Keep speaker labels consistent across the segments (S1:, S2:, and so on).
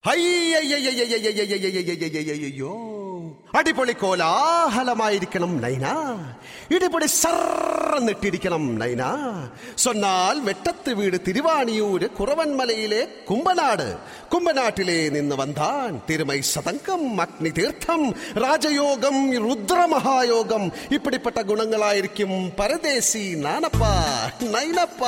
S1: അയ്യോ അടിപൊളി കോലാഹലമായിരിക്കണം നൈന ഇടിപൊളി സർന്നിട്ടിരിക്കണം നൈന സൊന്നാൽ വെട്ടത്ത് വീട് തിരുവാണിയൂര് കുറവൻമലയിലെ കുമ്പനാട് കുമ്പനാട്ടിലെ നിന്ന് വന്താൻ തിരുമൈ സതങ്കം അഗ്നി തീർത്ഥം രാജയോഗം രുദ്രമഹായോഗം ഇപ്പിടിപ്പെട്ട ഗുണങ്ങളായിരിക്കും പരദേശി നാനപ്പ നൈനപ്പ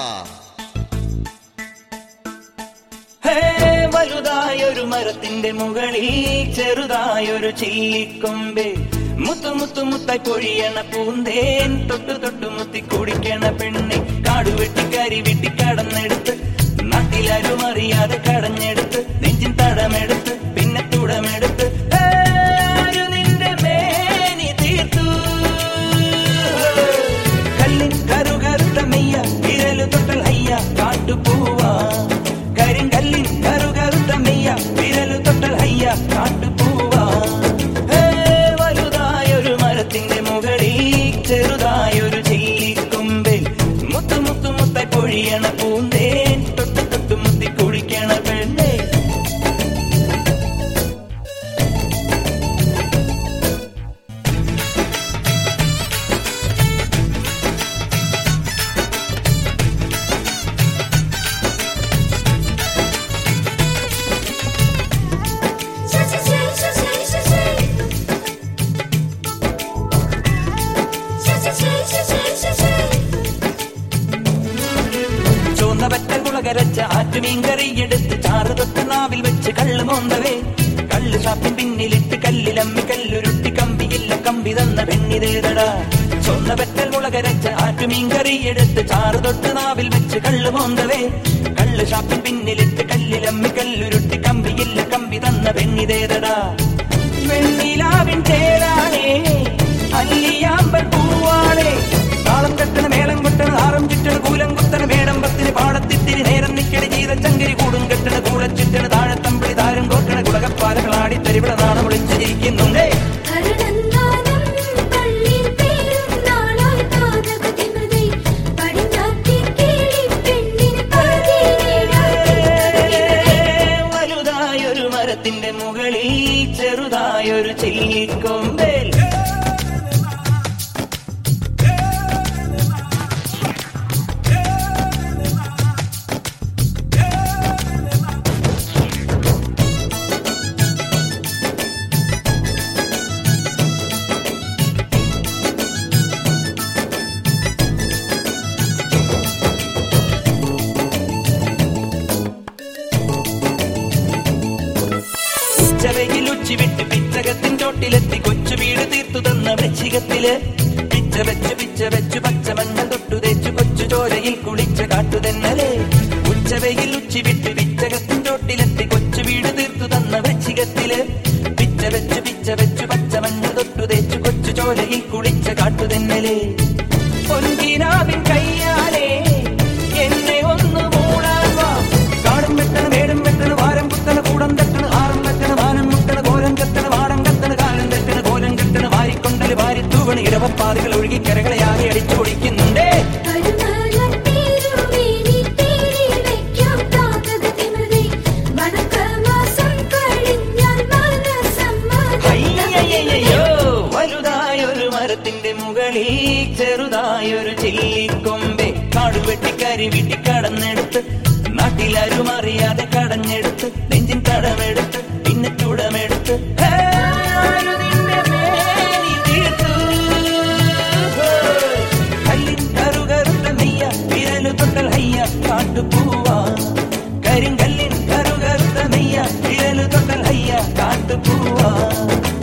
S2: ഹേ, വലുതായൊരു മരത്തിന്റെ മുകളിൽ ചെറുതായൊരു ചില്ലിക്കൊമ്പ് മുത്തു മുത്തു മുത്തായി പൊഴിയണ പൂന്തേൻ തൊട്ടു തൊട്ടു മുത്തി കുടിക്കണ പെണ്ണെ കാടുവെട്ടി കരി വെട്ടി കടന്നെടുത്ത് നാട്ടിലാരും അറിയാതെ കടഞ്ഞെടുത്ത് നെഞ്ചിൻ തടമെടുത്ത് പിന്നെ തുടമെടുത്ത് ഹേ, ആരു നിന്റെ മേനി തീർത്തു കല്ലിൻ കറുകറുത്ത മെയ്യ വിരലു തൊട്ടൽ അയ്യ കാട്ടുപൂവാ കരിങ്കല്ലിൻ കറുകറുത്ത മെയ്യ വിരലു തൊട്ടൽ അയ്യ കാട്ടുപൂവാ ഹേ, വലുതായൊരു മരത്തിന്റെ മുകളിൽ ചെറുതായൊരു ചെല്ലിക്കൊമ്പിൽ മുത്തു മുത്തു മുത്തായി പൊഴിയണ പൂന്തേൻ തൊട്ടു തൊട്ടു മുത്തി കുടിക്കണ പെണ്ണേ
S3: 谢谢谢谢谢谢谢，谢谢谢谢谢谢谢。
S2: ചുവന്ന പറ്റൽ കുളകരച്ച ആറ്റുമീൻ കറിയെടുത്ത് ചാറ് തൊട്ട് നാവിൽ വെച്ച് കള്ള് മോന്തവേ കള്ള് ഷാപ്പിൻ പിന്നിലിട്ട് കല്ലിലമ്മി കല്ലുരുട്ടി കമ്പിയില്ല കമ്പി തന്ന പെണ്ണിതേതടാ ചുവന്ന പറ്റൽ മുളകരച്ച ആറ്റുമീൻ കറിയെടുത്ത് ചാറ് തൊട്ട് നാവിൽ വെച്ച് കള്ള് മോന്തവേ കള്ള് ഷാപ്പിൻ പിന്നിലിട്ട് കല്ലിലമ്മി കല്ലുരുട്ടി കമ്പിയില്ല കമ്പി തന്ന പെണ്ണിതേതടാ വെണ്ണിലാവിൻ ചേരാണേ അല്ലിയാമ്പൽ പൂവാണേ താളം കെട്ടണ മേളം കൊട്ടണ ആറം ചുറ്റണ കൂലം കുത്തണ മേടം പത്തിന് പാടത്തിത്തിരി നേരം നിക്കണ ജീത ചങ്കരി കൂടും കെട്ടണ കൂടെ ചുറ്റണ താഴത്തമ്പിളി താരം കോർക്കണ കുടകപ്പാലകളാടി തരിവിള നാണം വിളിച്ചിരിക്കുന്നുണ്ടേ
S3: കരുണന്താനം പള്ളിയിൽ പേരും നാളായി കാതകതിമൃതി പടിഞ്ഞാറ്റി കിളി പെണ്ണിന് പതിനേഴായി
S2: വലുതായൊരു മരത്തിന്റെ മുകളിൽ ചെറുതായൊരു ചെല്ലിക്കൊമ്പേൽ ഉച്ചവയിൽ ഉച്ചി വിട്ട് പിച്ചകത്തിൻ ചോട്ടിലെത്തി കൊച്ചു വീട് തീർത്തു തന്ന വൃശ്ചികത്തില് പിച്ച വെച്ച് പിച്ച വെച്ചു പച്ചമഞ്ഞ തൊട്ടു തേച്ചു കൊച്ചു ചോരയിൽ കുളിച്ച കാട്ടുതെന്നലേ ഉച്ചവയിൽ ഉച്ചി വിട്ട് പിച്ചകത്തിൻ ചോട്ടിലെത്തി കൊച്ചു വീട് തീർത്തു തന്ന വൃശ്ചികത്തില് പിച്ച വെച്ചു പിച്ച വെച്ചു പച്ചമഞ്ഞ തൊട്ടു തേച്ചു കൊച്ചു ചോരയിൽ കുളിച്ച കാട്ടുതെന്നലേ പൊൻകിനാവിൻ കയ്യാലേ എന്നെ ഒന്ന് മൂടാൻ വാ കാടും വെട്ടണ മേടും വെട്ടണ വാരം കുത്തണ കൂടം തട്ടണ ആറും വെട്ടണ വാനം മുട്ടണ കോലം കത്തണ വാടം കത്തണ കാലം തെറ്റണ കോലം കെട്ടണ വാരിക്കൊണ്ടല് വാരി തൂവണ ഇരവപ്പാതകൾ ഒഴുകി കരകളെ ആകെ അടിച്ചു പൊളിക്കുന്നുണ്ടേ
S3: കരുണാലൻ തിരുമേനി തേരി വയ്ക്കാം കാതകതിമൃതി വണക്കമാസം കഴിഞ്ഞാൽ മനസമ്മതം
S2: അയ്യയ്യയ്യോ വലുതായൊരു മരത്തിന്റെ മുകളിൽ ചെറുതായൊരു ചെല്ലിക്കൊമ്പെ കാടുവെട്ടി കരിവിട്ടി കടന്നെടുത്ത് നാട്ടിലാരും അറിയാതെ കടഞ്ഞെടുത്ത് നെഞ്ചിൻ തടമെടുത്ത് പിന്നെ ചുടമെടുത്ത് ഹേ, ആരു നിന്റെ മേനി തീർത്തു? കല്ലിൻ കറുകറുത്ത നെയ്യ വിരലു തൊട്ടൽ ഹയ്യ കാട്ടുപൂവാ കരിങ്കല്ലിൻ കറുകറുത്ത നെയ്യ വിരലു തൊട്ടൽ ഹയ്യ കാട്ടുപൂവാ